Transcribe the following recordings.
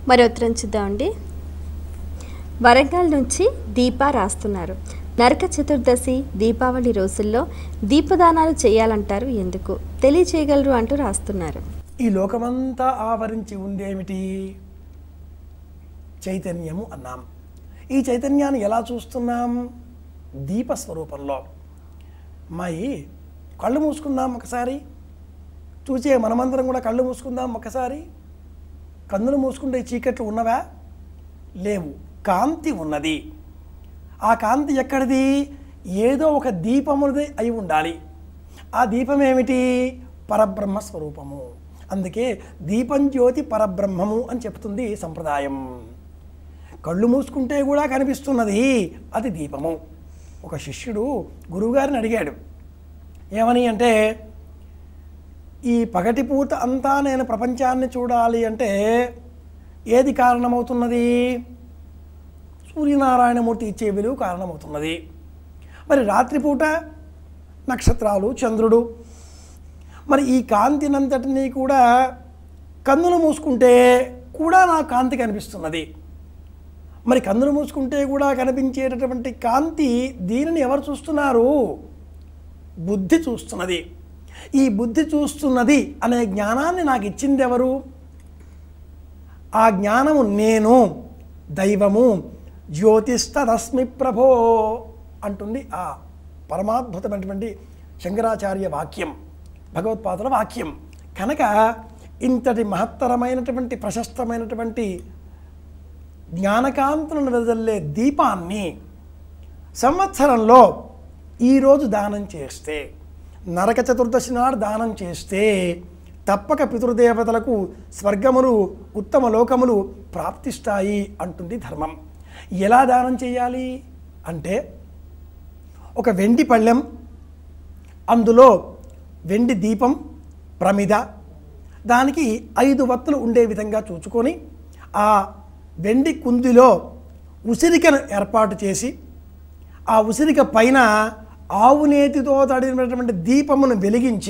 మరి ఉత్తరం చూద్దామండి వరంగల్ నుంచి దీప రాస్తున్నారు నరక చతుర్దశి దీపావళి రోజుల్లో దీపదానాలు చేయాలంటారు ఎందుకు తెలియచేయగలరు అంటూ రాస్తున్నారు ఈ లోకమంతా ఆవరించి ఉందేమిటి చైతన్యము అన్నాం ఈ చైతన్యాన్ని ఎలా చూస్తున్నాం దీప స్వరూపంలో అమ్మాయి కళ్ళు మూసుకుందాం ఒకసారి చూసే మనమందరం కూడా కళ్ళు మూసుకుందాం ఒకసారి కన్నులు మూసుకుంటే చీకట్లు ఉన్నవా లేవు కాంతి ఉన్నది ఆ కాంతి ఎక్కడిది ఏదో ఒక దీపముది అయి ఉండాలి ఆ దీపం ఏమిటి పరబ్రహ్మ స్వరూపము అందుకే దీపం జ్యోతి పరబ్రహ్మము అని చెప్తుంది సంప్రదాయం కళ్ళు మూసుకుంటే కూడా కనిపిస్తున్నది అది దీపము ఒక శిష్యుడు గురువుగారిని అడిగాడు ఏమని అంటే ఈ పగటిపూట అంతా నేను ప్రపంచాన్ని చూడాలి అంటే ఏది కారణమవుతున్నది సూర్యనారాయణమూర్తి ఇచ్చే వెలుగు కారణమవుతున్నది మరి రాత్రిపూట నక్షత్రాలు చంద్రుడు మరి ఈ కాంతినంతటినీ కూడా కన్నులు మూసుకుంటే కూడా నా కాంతి కనిపిస్తున్నది మరి కన్నులు మూసుకుంటే కూడా కనిపించేటటువంటి కాంతి దీనిని ఎవరు చూస్తున్నారు బుద్ధి చూస్తున్నది ఈ బుద్ధి చూస్తున్నది అనే జ్ఞానాన్ని నాకు ఇచ్చింది ఎవరు ఆ జ్ఞానము నేను దైవము జ్యోతిస్తదస్మి ప్రభో అంటుంది ఆ పరమాద్భుతమైనటువంటి శంకరాచార్య వాక్యం భగవత్పాదుల వాక్యం కనుక ఇంతటి మహత్తరమైనటువంటి ప్రశస్తమైనటువంటి జ్ఞానకాంతులను వెదజల్లే దీపాన్ని సంవత్సరంలో ఈరోజు దానం చేస్తే నరక చతుర్దశి నాడు దానం చేస్తే తప్పక పితృదేవతలకు స్వర్గములు ఉత్తమ లోకములు ప్రాప్తిస్తాయి అంటుంది ధర్మం ఎలా దానం చేయాలి అంటే ఒక వెండి పళ్ళెం అందులో వెండి దీపం ప్రమిద దానికి ఐదు వత్తులు ఉండే విధంగా చూచుకొని ఆ వెండి కుందిలో ఉసిరికను ఏర్పాటు చేసి ఆ ఉసిరిక పైన ఆవు నేతితో తడినటువంటి దీపమును వెలిగించి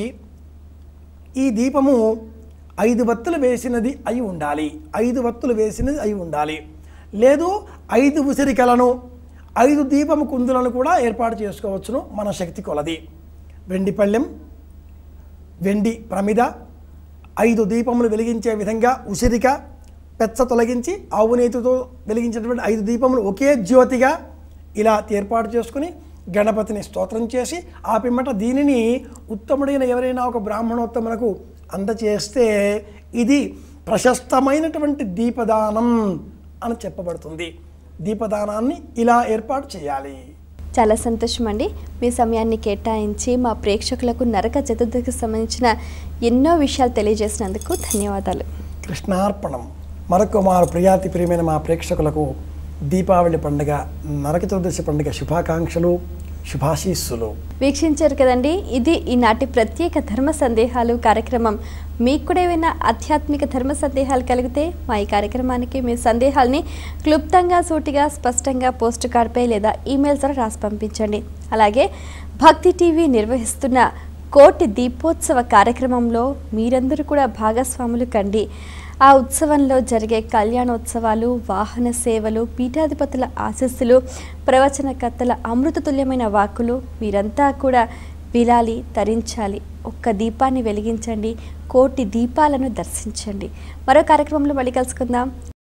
ఈ దీపము ఐదు వత్తులు వేసినది అయి ఉండాలి ఐదు వత్తులు వేసినది అయి ఉండాలి లేదు ఐదు ఉసిరికలను ఐదు దీపము కుందులను కూడా ఏర్పాటు చేసుకోవచ్చును మన శక్తి కొలది వెండి పళ్ళెం వెండి ప్రమిద ఐదు దీపములు వెలిగించే విధంగా ఉసిరిక పెచ్చ తొలగించి ఆవు నేతితో వెలిగించినటువంటి ఐదు దీపములు ఒకే జ్యోతిగా ఇలా ఏర్పాటు చేసుకుని గణపతిని స్తోత్రం చేసి ఆ పిమ్మట దీనిని ఉత్తముడైన ఎవరైనా ఒక బ్రాహ్మణోత్తములకు అందచేస్తే ఇది ప్రశస్తమైనటువంటి దీపదానం అని చెప్పబడుతుంది దీపదానాన్ని ఇలా ఏర్పాటు చేయాలి చాలా సంతోషం అండి మీ సమయాన్ని కేటాయించి మా ప్రేక్షకులకు నరక చతుర్దశికి సంబంధించిన ఎన్నో విషయాలు తెలియజేసినందుకు ధన్యవాదాలు కృష్ణార్పణం మరొక మా ప్రియాతి ప్రియమైన మా ప్రేక్షకులకు దీపావళి పండుగ నరక చతుర్దశి పండుగ శుభాకాంక్షలు శుభాశీస్సులు వీక్షించారు కదండి ఇది ఈనాటి ప్రత్యేక ధర్మ సందేహాలు కార్యక్రమం మీకు కూడా ఏమైనా ఆధ్యాత్మిక ధర్మ సందేహాలు కలిగితే మా ఈ కార్యక్రమానికి మీ సందేహాల్ని క్లుప్తంగా సూటిగా స్పష్టంగా పోస్ట్ కార్డ్పై లేదా ఈమెయిల్ ద్వారా రాసి పంపించండి అలాగే భక్తి టీవీ నిర్వహిస్తున్న కోటి దీపోత్సవ కార్యక్రమంలో మీరందరూ కూడా భాగస్వాములు కండి ఆ ఉత్సవంలో జరిగే కళ్యాణోత్సవాలు వాహన సేవలు పీఠాధిపతుల ఆశస్సులు ప్రవచనకర్తల అమృతతుల్యమైన వాక్కులు మీరంతా కూడా విలాలి తరించాలి ఒక్క దీపాన్ని వెలిగించండి కోటి దీపాలను దర్శించండి మరో కార్యక్రమంలో మళ్ళీ కలుసుకుందాం